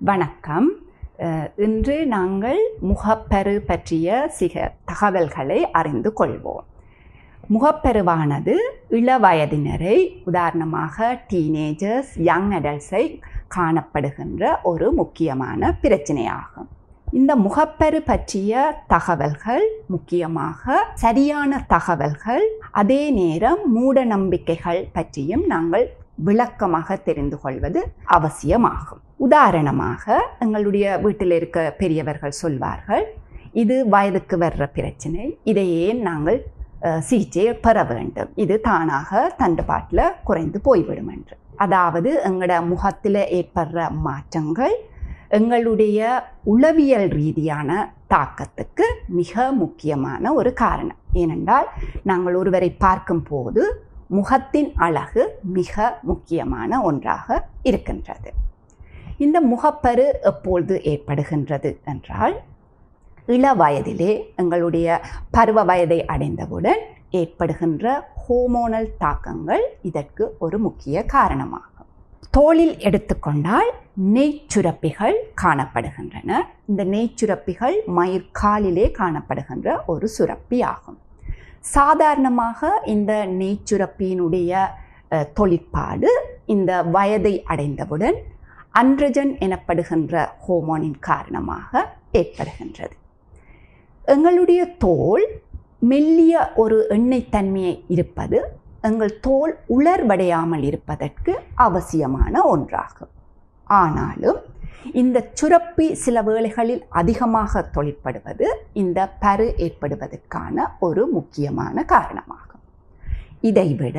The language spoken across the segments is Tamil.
வணக்கம் அஹ், இன்று நாங்கள் முகப்பரு பற்றிய சில தகவல்களை அறிந்து கொள்வோம் முகப்பருவானது இள வயதினரை உதாரணமாக டீனேஜர்ஸ் யங் அடல்ட்ஸை காணப்படுகின்ற ஒரு முக்கியமான பிரச்சனையாகும் இந்த முகப்பரு பற்றிய தகவல்கள் முக்கியமாக சரியான தகவல்கள் அதே நேரம் மூட நம்பிக்கைகள் பற்றியும் நாங்கள் விளக்கமாக தெரிந்து கொள்வது அவசியமாகும் உதாரணமாக எங்களுடைய வீட்டில் இருக்க பெரியவர்கள் சொல்வார்கள் இது வயதுக்கு வர்ற பிரச்சனை இதை ஏன் நாங்கள் அஹ், சிகிச்சையை பெற வேண்டும் இது தானாக தண்டு பாட்டில் குறைந்து போய்விடும் என்று அதாவது எங்களோட முகத்தில் ஏற்படுற மாற்றங்கள் எங்களுடைய உளவியல் ரீதியான தாக்கத்துக்கு மிக முக்கியமான ஒரு காரணம் ஏனென்றால் நாங்கள் ஒருவரை பார்க்கும்போது முகத்தின் அழகு மிக முக்கியமான ஒன்றாக இருக்கின்றது இந்த முகப்பரு எப்பொழுது ஏற்படுகின்றது என்றால் இள வயதிலே எங்களுடைய பருவ வயதை அடைந்தவுடன் ஏற்படுகின்ற ஹோமோனல் தாக்கங்கள் இதற்கு ஒரு முக்கிய காரணமாகும் தோலில் எடுத்துக்கொண்டால் நெய்ச்சுரப்பிகள் காணப்படுகின்றன இந்த நெய்ச்சுரப்பிகள் மயிர்காலிலே காணப்படுகின்ற ஒரு சுரப்பி ஆகும் சாதாரணமாக இந்த நெய்ச்சுரப்பியினுடைய அஹ், தொழிற்பாடு இந்த வயதை அடைந்தவுடன் அண்ட்ரஜன் எனப்படுகின்ற ஹோமோனின் காரணமாக ஏற்படுகின்றது எங்களுடைய தோல் மெல்லிய ஒரு எண்ணெய் தன்மையை இருப்பது எங்கள் தோல் உலர்வடையாமல் இருப்பதற்கு அவசியமான ஒன்றாகும் ஆனாலும் இந்த சுரப்பி சில வேளைகளில் அதிகமாக தொழிற்படுவது இந்த பரு ஏற்படுவதற்கான ஒரு முக்கியமான காரணமாகும் இதைவிட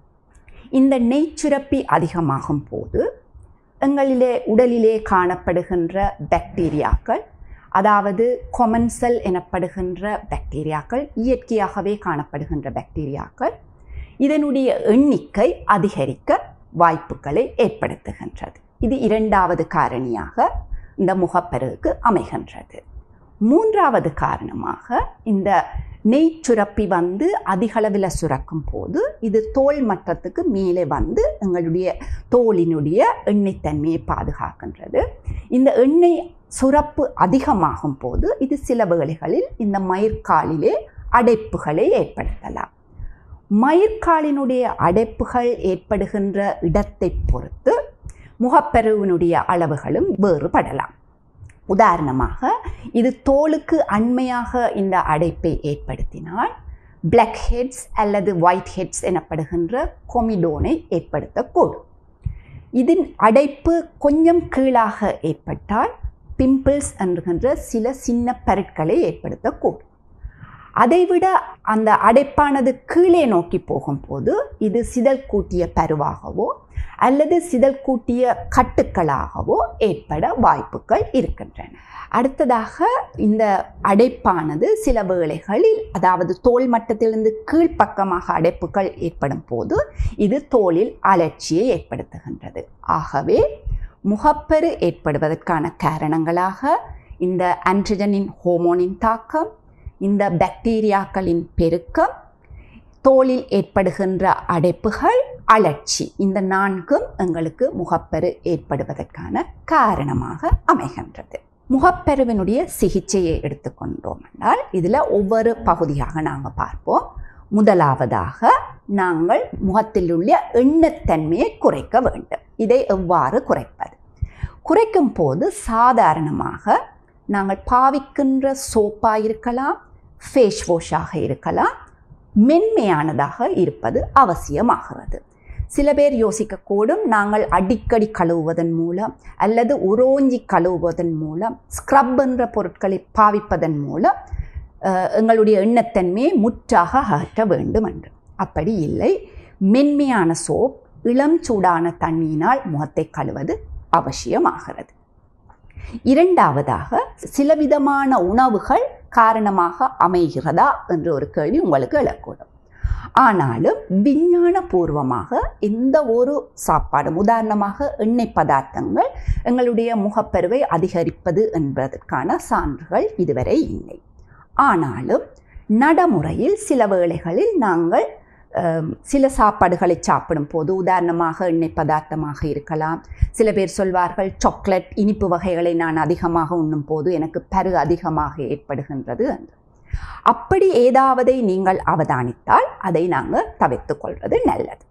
இந்த நெய்ச்சுரப்பி அதிகமாகும் போது எங்களிலே உடலிலே காணப்படுகின்ற பாக்டீரியாக்கள் அதாவது கொமன்செல் எனப்படுகின்ற பாக்டீரியாக்கள் இயற்கையாகவே காணப்படுகின்ற பாக்டீரியாக்கள் இதனுடைய எண்ணிக்கை அதிகரிக்க வாய்ப்புகளை ஏற்படுத்துகின்றது இது இரண்டாவது காரணியாக இந்த முகப்பருவுக்கு அமைகின்றது மூன்றாவது காரணமாக இந்த நெய் சுரப்பி வந்து அதிகளவில் சுரக்கும் போது இது தோல் மட்டத்துக்கு மேலே வந்து எங்களுடைய தோலினுடைய எண்ணெய்த்தன்மையை பாதுகாக்கின்றது இந்த எண்ணெய் சுரப்பு அதிகமாகும் போது இது சில வேளைகளில் இந்த மயிர்காலிலே அடைப்புகளை ஏற்படுத்தலாம் மயிர்காலினுடைய அடைப்புகள் ஏற்படுகின்ற இடத்தை பொறுத்து முகப்பருவினுடைய அளவுகளும் வேறுபடலாம் உதாரணமாக இது தோலுக்கு அண்மையாக இந்த அடைப்பை ஏற்படுத்தினால் பிளாக் ஹெட்ஸ் அல்லது ஒயிட் ஹெட்ஸ் எனப்படுகின்ற கொமிடோனை ஏற்படுத்தக்கூடும் இதன் அடைப்பு கொஞ்சம் கீழாக ஏற்பட்டால் பிம்பிள்ஸ் என்கின்ற சில சின்ன பருட்களை ஏற்படுத்தக்கூடும் அதைவிட அந்த அடைப்பானது கீழே நோக்கி போகும்போது இது சிதல் கூட்டிய பருவாகவோ அல்லது சிதல் கூட்டிய கட்டுக்களாகவோ ஏற்பட வாய்ப்புகள் இருக்கின்றன அடுத்ததாக இந்த அடைப்பானது சில வேளைகளில் அதாவது தோல் மட்டத்திலிருந்து கீழ்ப்பக்கமாக அடைப்புகள் ஏற்படும் போது இது தோலில் அலர்ச்சியை ஏற்படுத்துகின்றது ஆகவே முகப்பரு ஏற்படுவதற்கான காரணங்களாக இந்த ஆன்ட்ரஜனின் ஹோமோனின் தாக்கம் இந்த பாக்டீரியாக்களின் பெருக்கம் தோலில் ஏற்படுகின்ற அடைப்புகள் அலர்ச்சி இந்த நான்கும் எங்களுக்கு முகப்பரு ஏற்படுவதற்கான காரணமாக அமைகின்றது முகப்பருவினுடைய சிகிச்சையை எடுத்துக்கொண்டோம் என்றால் இதில் ஒவ்வொரு பகுதியாக நாங்கள் பார்ப்போம் முதலாவதாக நாங்கள் முகத்தில் உள்ள எண்ணத்தன்மையை குறைக்க வேண்டும் இதை எவ்வாறு குறைப்பது குறைக்கும் போது சாதாரணமாக நாங்கள் பாவிக்கின்ற சோப்பாக இருக்கலாம் ஃபேஸ் வாஷாக இருக்கலாம் மென்மையானதாக இருப்பது அவசியமாகிறது சில பேர் யோசிக்கக்கூடும் நாங்கள் அடிக்கடி கழுவுவதன் மூலம் அல்லது உரோஞ்சி கழுவுவதன் மூலம் ஸ்க்ரப் என்ற பொருட்களை பாவிப்பதன் மூலம் அஹ், எங்களுடைய எண்ணத்தன்மையை முற்றாக அகற்ற வேண்டும் என்று அப்படி இல்லை மென்மையான சோப் இளம் சூடான தண்ணியினால் முகத்தை கழுவது அவசியமாகிறது இரண்டாவதாக சில விதமான உணவுகள் காரணமாக அமைகிறதா என்ற ஒரு கேள்வி உங்களுக்கு எழக்கூடும் ஆனாலும் விஞ்ஞான பூர்வமாக எந்த ஒரு சாப்பாடும் உதாரணமாக எண்ணெய் பதார்த்தங்கள் எங்களுடைய முகப்பருவை அதிகரிப்பது என்பதற்கான சான்றுகள் இதுவரை இல்லை ஆனாலும் நடைமுறையில் சில வேளைகளில் நாங்கள் அஹ், சில சாப்பாடுகளை சாப்பிடும் போது உதாரணமாக எண்ணெய் பதார்த்தமாக இருக்கலாம் சில பேர் சொல்வார்கள் சாக்லேட் இனிப்பு வகைகளை நான் அதிகமாக உண்ணும் போது எனக்கு பரு அதிகமாக ஏற்படுகின்றது என்று அப்படி ஏதாவதை நீங்கள் அவதானித்தால் அதை நாங்கள் தவிர்த்து கொள்வது நல்லது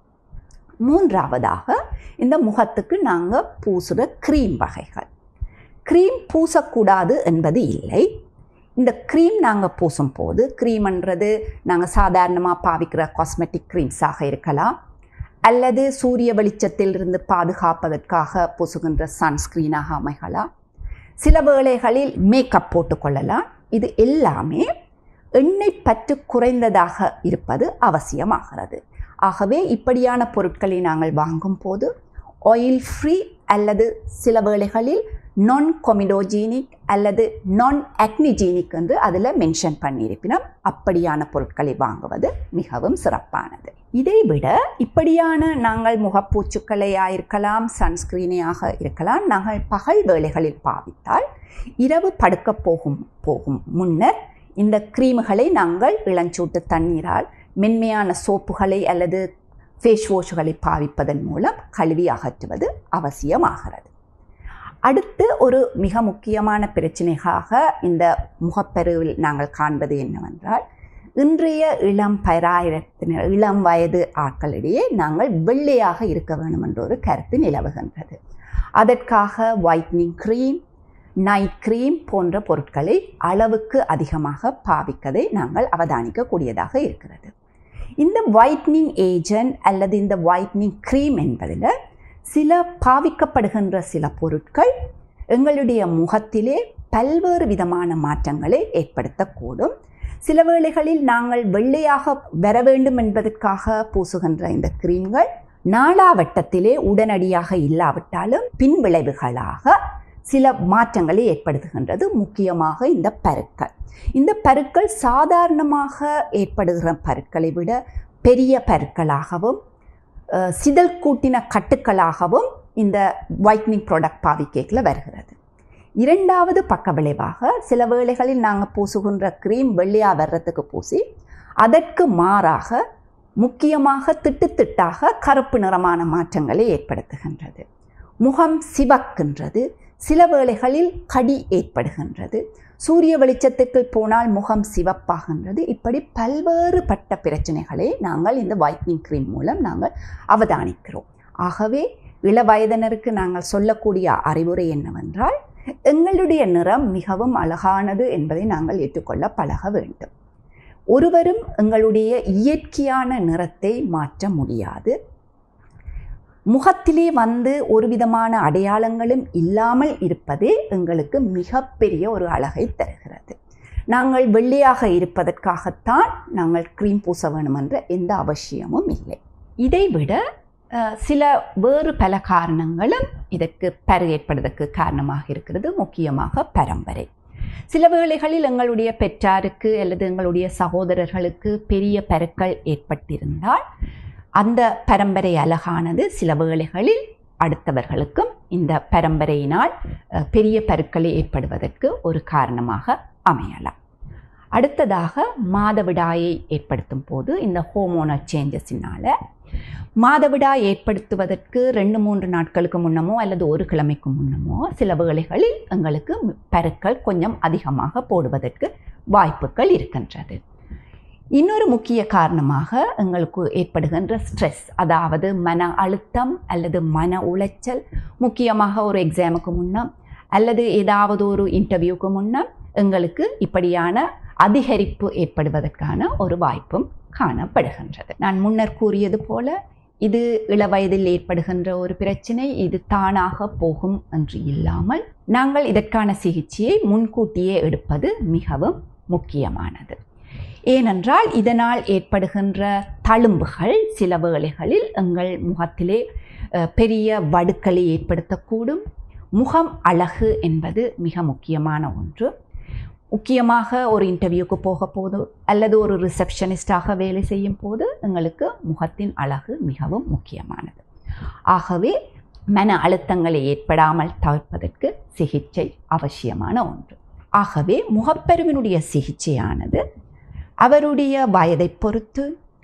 மூன்றாவதாக இந்த முகத்துக்கு நாங்கள் பூசுகிற க்ரீம் வகைகள் க்ரீம் பூசக்கூடாது என்பது இல்லை இந்த க்ரீம் நாங்கள் பூசும் போது க்ரீம்ன்றது நாங்கள் சாதாரணமாக பாவிக்கிற காஸ்மெட்டிக் க்ரீம்ஸாக இருக்கலாம் அல்லது சூரிய வெளிச்சத்திலிருந்து பாதுகாப்பதற்காக பூசுகின்ற சன்ஸ்க்ரீனாக அமைகலாம் சில வேளைகளில் மேக்கப் போட்டுக்கொள்ளலாம் இது எல்லாமே எண்ணெய் பற்று குறைந்ததாக இருப்பது அவசியமாகிறது ஆகவே இப்படியான பொருட்களை நாங்கள் வாங்கும் போது ஆயில் ஃப்ரீ அல்லது சில வேளைகளில் நான் கொமிடோஜீனிக் அல்லது நான் அக்னிஜீனிக் என்று அதில் மென்ஷன் பண்ணியிருப்பினோம் அப்படியான பொருட்களை வாங்குவது மிகவும் சிறப்பானது இதைவிட இப்படியான நாங்கள் முகப்பூச்சுக்களையாக இருக்கலாம் சன்ஸ்கிரீனையாக இருக்கலாம் நாங்கள் பகல் வேளைகளில் பாவித்தால் இரவு படுக்க போகும் போகும் முன்னர் இந்த க்ரீம்களை நாங்கள் இளஞ்சூட்டு தண்ணீரால் மென்மையான சோப்புகளை அல்லது ஃபேஸ் வாஷ்களை பாவிப்பதன் மூலம் கழுவி அகற்றுவது அவசியமாகிறது அடுத்து ஒரு மிக முக்கியமான பிரச்சனையாக இந்த முகப்பெருவில் நாங்கள் காண்பது என்னவென்றால் இன்றைய இளம் பராயிரத்தினர் இளம் வயது ஆட்களிடையே நாங்கள் வெள்ளையாக இருக்க வேண்டும் என்ற ஒரு கருத்து நிலவுகின்றது அதற்காக ஒயிட்னிங் க்ரீம் நைட் க்ரீம் போன்ற பொருட்களை அளவுக்கு அதிகமாக பாவிக்கதை நாங்கள் அவதானிக்கக்கூடியதாக இருக்கிறது இந்த ஒயிட்னிங் ஏஜென்ட் அல்லது இந்த ஒயிட்னிங் க்ரீம் என்பதில் சில பாவிக்கப்படுகின்ற சில பொருட்கள் எங்களுடைய முகத்திலே பல்வேறு விதமான மாற்றங்களை ஏற்படுத்தக்கூடும் சில வேளைகளில் நாங்கள் வெள்ளையாக வர வேண்டும் என்பதற்காக பூசுகின்ற இந்த கிரீம்கள் நாளாவட்டத்திலே உடனடியாக இல்லாவிட்டாலும் பின் விளைவுகளாக சில மாற்றங்களை ஏற்படுத்துகின்றது முக்கியமாக இந்த பருக்கள் இந்த பருக்கள் சாதாரணமாக ஏற்படுகிற பருக்களை விட பெரிய பருக்களாகவும் அஹ், சிதல் கூட்டின கட்டுக்களாகவும் இந்த ஒயிட்னிங் ப்ராடக்ட் பாவிக்கேக்கில் வருகிறது இரண்டாவது பக்க விளைவாக சில வேளைகளில் நாங்கள் பூசுகின்ற க்ரீம் வெள்ளையாக வர்றதுக்கு பூசி அதற்கு மாறாக முக்கியமாக திட்டு திட்டாக கருப்பு நிறமான மாற்றங்களை ஏற்படுத்துகின்றது முகம் சிவக்கின்றது சில வேளைகளில் கடி ஏற்படுகின்றது சூரிய வெளிச்சத்துக்கு போனால் முகம் சிவப்பாகின்றது இப்படி பல்வேறுபட்ட பிரச்சனைகளை நாங்கள் இந்த ஒயிட்னிங் க்ரீம் மூலம் நாங்கள் அவதானிக்கிறோம் ஆகவே இளவயதினருக்கு நாங்கள் சொல்லக்கூடிய அறிவுரை என்னவென்றால் எங்களுடைய நிறம் மிகவும் அழகானது என்பதை நாங்கள் ஏற்றுக்கொள்ள பழக வேண்டும் ஒருவரும் எங்களுடைய இயற்கையான நிறத்தை மாற்ற முடியாது முகத்திலே வந்து ஒரு விதமான அடையாளங்களும் இல்லாமல் இருப்பதே எங்களுக்கு மிகப்பெரிய ஒரு அழகை தருகிறது நாங்கள் வெள்ளையாக இருப்பதற்காகத்தான் நாங்கள் க்ரீம் பூச வேணும் என்ற எந்த அவசியமும் இல்லை இதைவிட அஹ், சில வேறு பல காரணங்களும் இதற்கு பரு ஏற்படுவதற்கு காரணமாக இருக்கிறது முக்கியமாக பரம்பரை சில வேளைகளில் எங்களுடைய பெற்றாருக்கு அல்லது எங்களுடைய சகோதரர்களுக்கு பெரிய பருக்கள் ஏற்பட்டிருந்தால் அந்த பரம்பரை அழகானது சில வேளைகளில் அடுத்தவர்களுக்கும் இந்த பரம்பரையினால் அஹ், பெரிய பருக்கள் ஏற்படுவதற்கு ஒரு காரணமாக அமையலாம் அடுத்ததாக மாதவிடாயை ஏற்படுத்தும் போது இந்த ஹோமோனல் சேஞ்சஸினால் மாதவிடாய் ஏற்படுத்துவதற்கு ரெண்டு மூன்று நாட்களுக்கு முன்னமோ அல்லது ஒரு கிழமைக்கு முன்னமோ சில வேளைகளில் எங்களுக்கு பருக்கள் கொஞ்சம் அதிகமாக போடுவதற்கு வாய்ப்புகள் இருக்கின்றது இன்னொரு முக்கிய காரணமாக எங்களுக்கு ஏற்படுகின்ற ஸ்ட்ரெஸ் அதாவது மன அழுத்தம் அல்லது மன உளைச்சல் முக்கியமாக ஒரு எக்ஸாமுக்கு முன்னம் அல்லது ஏதாவது ஒரு இன்டர்வியூக்கு முன்னம் எங்களுக்கு இப்படியான அதிகரிப்பு ஏற்படுவதற்கான ஒரு வாய்ப்பும் காணப்படுகின்றது நான் முன்னர் கூறியது போல இது இளவயதில் ஏற்படுகின்ற ஒரு பிரச்சனை இது தானாக போகும் என்று இல்லாமல் நாங்கள் இதற்கான சிகிச்சையை முன்கூட்டியே எடுப்பது மிகவும் முக்கியமானது ஏனென்றால் இதனால் ஏற்படுகின்ற தழும்புகள் சில வேளைகளில் எங்கள் முகத்திலே அஹ், பெரிய வடுக்களை ஏற்படுத்தக்கூடும் முகம் அழகு என்பது மிக முக்கியமான ஒன்று முக்கியமாக ஒரு இன்டர்வியூக்கு போக போது அல்லது ஒரு ரிசப்ஷனிஸ்டாக வேலை செய்யும் போது எங்களுக்கு முகத்தின் அழகு மிகவும் முக்கியமானது ஆகவே மன அழுத்தங்களை ஏற்படாமல் தவிர்ப்பதற்கு சிகிச்சை அவசியமான ஒன்று ஆகவே முகப்பருவினுடைய சிகிச்சையானது அவருடைய வயதை பொறுத்து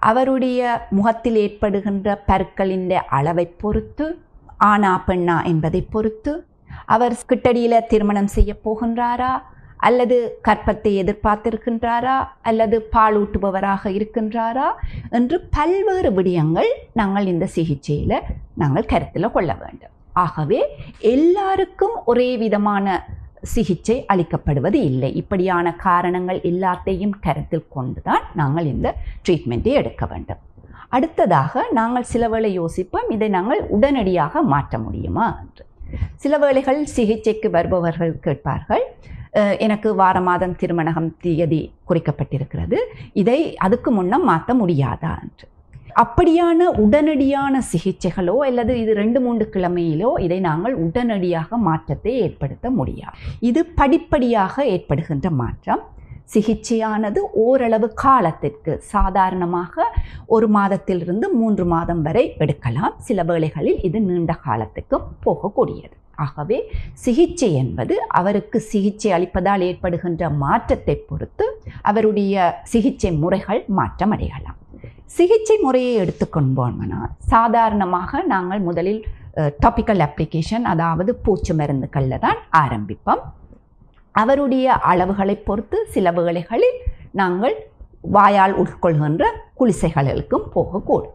அவருடைய முகத்தில் ஏற்படுகின்ற பருக்களின் அளவை பொறுத்து ஆணா பெண்ணா என்பதை பொறுத்து அவர் கிட்டடியில் திருமணம் செய்ய போகின்றாரா அல்லது கற்பத்தை எதிர்பார்த்திருக்கின்றாரா அல்லது பாலூட்டுபவராக இருக்கின்றாரா என்று பல்வேறு விடயங்கள் நாங்கள் இந்த சிகிச்சையில் நாங்கள் கருத்தில் கொள்ள வேண்டும் ஆகவே எல்லாருக்கும் ஒரே விதமான சிகிச்சை அளிக்கப்படுவது இல்லை இப்படியான காரணங்கள் எல்லாத்தையும் கருத்தில் கொண்டுதான் நாங்கள் இந்த ட்ரீட்மெண்ட்டை எடுக்க வேண்டும் அடுத்ததாக நாங்கள் சில வேளை யோசிப்போம் இதை நாங்கள் உடனடியாக மாற்ற முடியுமா என்று சில வேளைகள் சிகிச்சைக்கு வருபவர்கள் கேட்பார்கள் "அஹ், எனக்கு வார மாதம் திருமணம் தேதி குறிக்கப்பட்டிருக்கிறது இதை அதுக்கு முன்னம் மாற்ற முடியாதா என்று அப்படியான உடனடியான சிகிச்சைகளோ அல்லது இது ரெண்டு மூன்று கிழமையிலோ இதை நாங்கள் உடனடியாக மாற்றத்தை ஏற்படுத்த முடியாது இது படிப்படியாக ஏற்படுகின்ற மாற்றம் சிகிச்சையானது ஓரளவு காலத்திற்கு சாதாரணமாக ஒரு மாதத்திலிருந்து மூன்று மாதம் வரை எடுக்கலாம் சில வேளைகளில் இது நீண்ட காலத்துக்கு போகக்கூடியது ஆகவே சிகிச்சை என்பது அவருக்கு சிகிச்சை அளிப்பதால் ஏற்படுகின்ற மாற்றத்தை பொறுத்து அவருடைய சிகிச்சை முறைகள் மாற்றமடையலாம் சிகிச்சை முறையை எடுத்துக்கொண்டோம்னா சாதாரணமாக நாங்கள் முதலில் டாபிக்கல் அப்ளிகேஷன் அதாவது பூச்சு மருந்துகளில் தான் ஆரம்பிப்போம் அவருடைய அளவுகளை பொறுத்து சில வேளைகளில் நாங்கள் வாயால் உட்கொள்கின்ற குளிசைகளுக்கும் போகக்கூடும்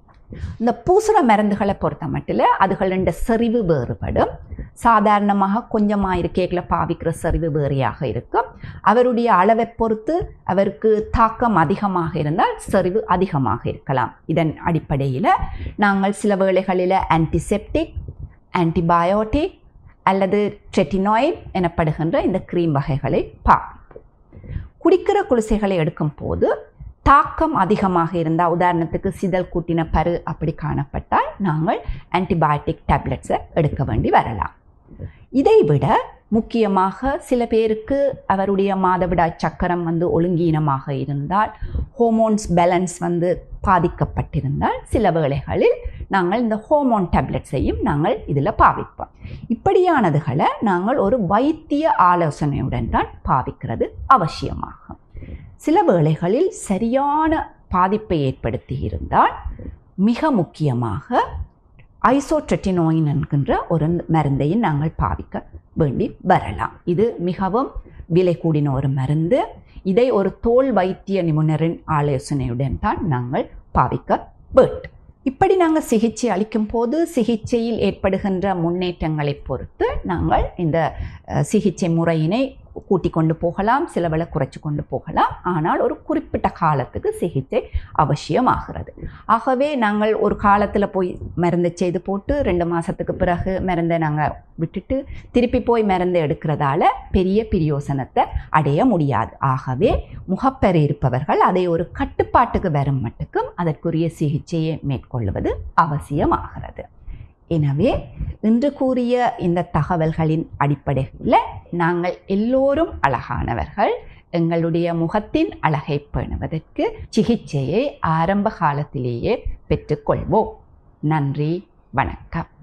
இந்த பூசுற மருந்துகளை பொறுத்த மட்டில் அதுகளின் செறிவு வேறுபடும் சாதாரணமாக கொஞ்சமாக இருக்கைகளை பாவிக்கிற செறிவு வேறையாக இருக்கும் அவருடைய அளவை பொறுத்து அவருக்கு தாக்கம் அதிகமாக இருந்தால் செறிவு அதிகமாக இருக்கலாம் இதன் அடிப்படையில் நாங்கள் சில வேளைகளில் ஆன்டிசெப்டிக் ஆன்டிபயோட்டிக் அல்லது ட்ரெட்டினாய்ட் எனப்படுகின்ற இந்த க்ரீம் வகைகளை பார்ப்போம் குடிக்கிற குளிசைகளை எடுக்கும் போது தாக்கம் அதிகமாக இருந்தால் உதாரணத்துக்கு சிதல் கூட்டின பரு அப்படி காணப்பட்டால் நாங்கள் ஆன்டிபயோட்டிக் டேப்லெட்ஸை எடுக்க வேண்டி வரலாம் இதை விட முக்கியமாக சில பேருக்கு அவருடைய மாதவிடாய் சக்கரம் வந்து ஒழுங்கீனமாக இருந்தால் ஹோமோன்ஸ் பேலன்ஸ் வந்து பாதிக்கப்பட்டிருந்தால் சில வேளைகளில் நாங்கள் இந்த ஹோமோன் டேப்லெட்ஸையும் நாங்கள் இதில் பாவிப்போம் இப்படியானதுகளை நாங்கள் ஒரு வைத்திய ஆலோசனையுடன் தான் பாவிக்கிறது அவசியமாகும் சில வேளைகளில் சரியான பாதிப்பை ஏற்படுத்தி இருந்தால் மிக முக்கியமாக ஐசோட்ரெட்டினோயின் என்கின்ற ஒரு மருந்தையும் நாங்கள் பாவிக்க வேண்டி வரலாம் இது மிகவும் விலை கூடின ஒரு மருந்து இதை ஒரு தோல் வைத்திய நிபுணரின் ஆலோசனையுடன் தான் நாங்கள் பாவிக்க வேண்டும் இப்படி நாங்கள் சிகிச்சை அளிக்கும் போது சிகிச்சையில் ஏற்படுகின்ற முன்னேற்றங்களை பொறுத்து நாங்கள் இந்த அஹ், சிகிச்சை முறையினை கூட்டி கொண்டு போகலாம் சிலவளை குறைச்சி கொண்டு போகலாம் ஆனால் ஒரு குறிப்பிட்ட காலத்துக்கு சிகிச்சை அவசியமாகிறது ஆகவே நாங்கள் ஒரு காலத்தில் போய் மருந்தை செய்து போட்டு ரெண்டு மாதத்துக்கு பிறகு மருந்தை நாங்கள் விட்டுட்டு திருப்பி போய் மருந்தை எடுக்கிறதால பெரிய பிரியோசனத்தை அடைய முடியாது ஆகவே முகப்பெரு இருப்பவர்கள் அதை ஒரு கட்டுப்பாட்டுக்கு வரும் மட்டுக்கும் அதற்குரிய சிகிச்சையை மேற்கொள்வது அவசியமாகிறது எனவே இன்று கூறிய இந்த தகவல்களின் அடிப்படையில் நாங்கள் எல்லோரும் அழகானவர்கள் எங்களுடைய முகத்தின் அழகை பேணுவதற்கு சிகிச்சையை ஆரம்ப காலத்திலேயே பெற்றுக்கொள்வோம் நன்றி வணக்கம்